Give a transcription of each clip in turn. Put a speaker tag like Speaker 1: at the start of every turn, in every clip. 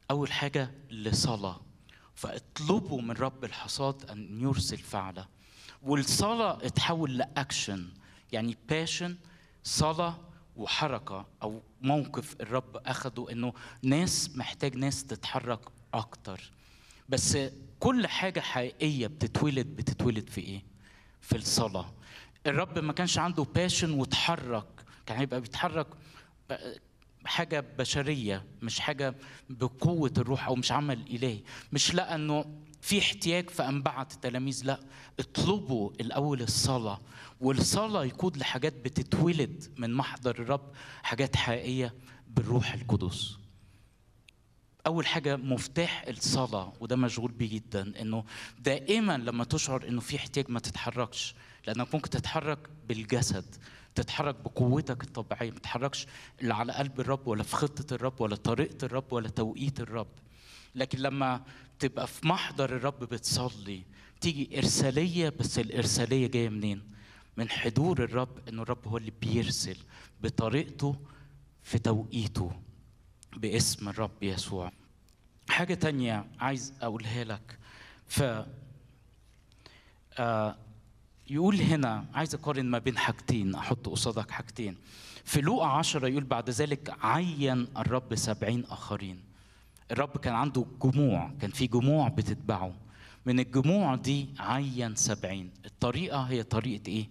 Speaker 1: أول حاجة لصلاة فاطلبوا من رب الحصاد أن يرسل فعلة والصلاة اتحول لأكشن يعني باشن صلاة وحركة أو موقف الرب أخده إنه ناس محتاج ناس تتحرك أكتر بس كل حاجة حقيقية بتتولد بتتولد في إيه؟ في الصلاة الرب ما كانش عنده باشن وتحرك كان هيبقى بيتحرك حاجة بشرية مش حاجة بقوة الروح أو مش عمل إلهي مش لقى إنه في احتياج فأنبعت التلاميذ لا اطلبوا الأول الصلاة والصلاة يقود لحاجات بتتولد من محضر الرب حاجات حقيقية بالروح القدس أول حاجة مفتاح الصلاة وده مشغول بيه جدا إنه دائما لما تشعر إنه في احتياج ما تتحركش لأنك ممكن تتحرك بالجسد تتحرك بقوتك الطبيعية ما تتحركش لا على قلب الرب ولا في خطة الرب ولا طريقة الرب ولا توقيت الرب لكن لما تبقى في محضر الرب بتصلي تيجي إرسالية بس الإرسالية جاية منين؟ من حضور الرب إنه الرب هو اللي بيرسل بطريقته في توقيته باسم الرب يسوع حاجة تانية عايز أقولها لك ف آه يقول هنا عايز أقارن ما بين حاجتين أحط قصادك حاجتين في لوقا عشرة يقول بعد ذلك عين الرب سبعين آخرين الرب كان عنده جموع كان في جموع بتتبعه من الجموع دي عين سبعين الطريقة هي طريقة إيه؟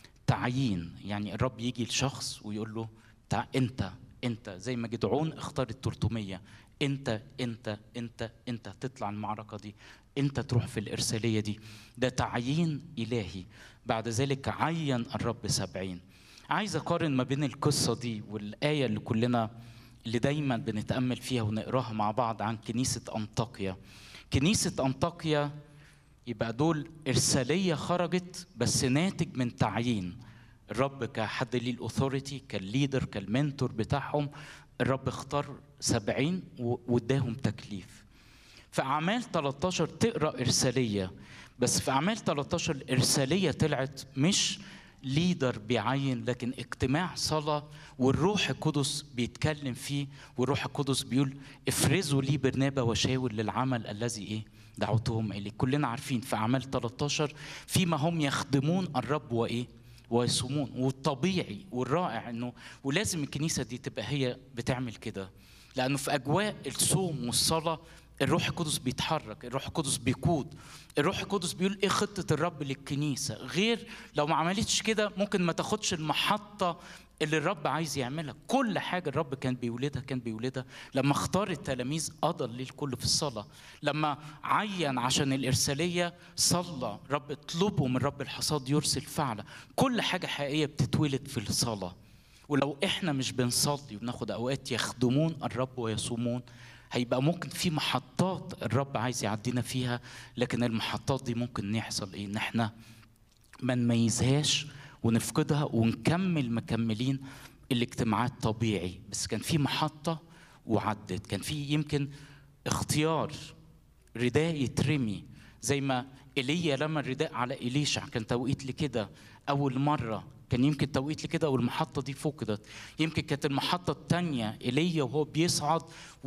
Speaker 1: تعيين يعني الرب يجي لشخص ويقول له تع... أنت أنت زي ما جدعون اختار ال 300 أنت أنت أنت أنت تطلع المعركة دي أنت تروح في الإرسالية دي ده تعيين إلهي بعد ذلك عين الرب سبعين عايز أقارن ما بين القصة دي والآية اللي كلنا اللي دايما بنتأمل فيها ونقراها مع بعض عن كنيسة أنطاكيا كنيسة أنطاكيا يبقى دول إرسالية خرجت بس ناتج من تعيين الرب كحد ليه الأثوريتي كالليدر كالمنتور بتاعهم الرب اختار سبعين واداهم تكليف في أعمال 13 تقرأ إرسالية بس في أعمال 13 الإرسالية طلعت مش ليدر بيعين لكن اجتماع صلاة والروح القدس بيتكلم فيه والروح القدس بيقول افرزوا لي برنابا وشاول للعمل الذي ايه دعوتهم اليه كلنا عارفين في اعمال 13 فيما هم يخدمون الرب وايه ويصومون والطبيعي والرائع انه ولازم الكنيسه دي تبقى هي بتعمل كده لانه في اجواء الصوم والصلاه الروح القدس بيتحرك الروح القدس بيقود الروح القدس بيقول ايه خطه الرب للكنيسه غير لو ما عملتش كده ممكن ما تاخدش المحطه اللي الرب عايز يعملها كل حاجه الرب كان بيولدها كان بيولدها لما اختار التلاميذ قضى الليل كله في الصلاه لما عين عشان الارساليه صلى رب اطلبوا من رب الحصاد يرسل فعلا كل حاجه حقيقيه بتتولد في الصلاه ولو احنا مش بنصلي وبناخد اوقات يخدمون الرب ويصومون هيبقى ممكن في محطات الرب عايز يعدينا فيها لكن المحطات دي ممكن يحصل ايه ان احنا ما نميزهاش ونفقدها ونكمل مكملين الاجتماعات طبيعي بس كان في محطة وعدت كان في يمكن اختيار رداء يترمي زي ما ايليا لما الرداء على إليشع كان توقيت لكده أول مرة كان يمكن توقيت لكده والمحطة دي فقدت يمكن كانت المحطة الثانية إيليا وهو بيصعد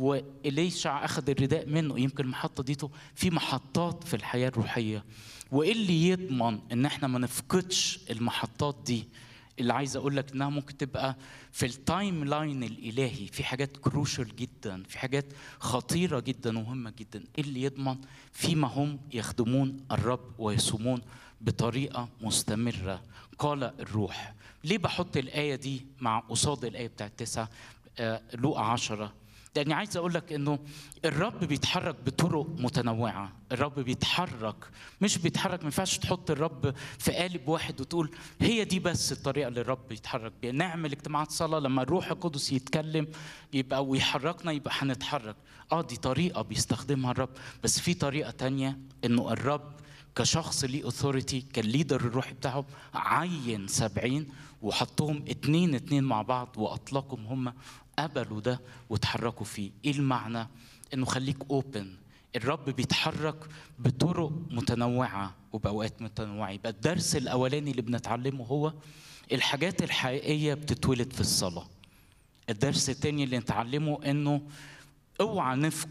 Speaker 1: وإليشع أخذ الرداء منه يمكن المحطة دي في محطات في الحياة الروحية وإيه اللي يضمن إن إحنا ما نفقدش المحطات دي اللي عايز اقول لك انها ممكن تبقى في التايم لاين الالهي في حاجات كروشال جدا في حاجات خطيره جدا ومهمه جدا ايه اللي يضمن فيما هم يخدمون الرب ويصومون بطريقه مستمره قال الروح ليه بحط الايه دي مع قصاد الايه بتاعت تسعة آه لوقا عشرة لاني عايز اقول لك انه الرب بيتحرك بطرق متنوعه الرب بيتحرك مش بيتحرك ما ينفعش تحط الرب في قالب واحد وتقول هي دي بس الطريقه اللي الرب بيتحرك بيها نعمل اجتماعات صلاه لما الروح القدس يتكلم يبقى ويحركنا يبقى هنتحرك اه دي طريقه بيستخدمها الرب بس في طريقه تانية انه الرب كشخص ليه اوثوريتي كالليدر الروحي بتاعهم عين سبعين وحطهم اتنين اتنين مع بعض واطلقهم هم قبلوا ده وتحركوا فيه ايه المعنى انه خليك اوبن الرب بيتحرك بطرق متنوعة وبأوقات متنوعة يبقى الدرس الأولاني اللي بنتعلمه هو الحاجات الحقيقية بتتولد في الصلاة الدرس الثاني اللي نتعلمه انه اوعى نفقد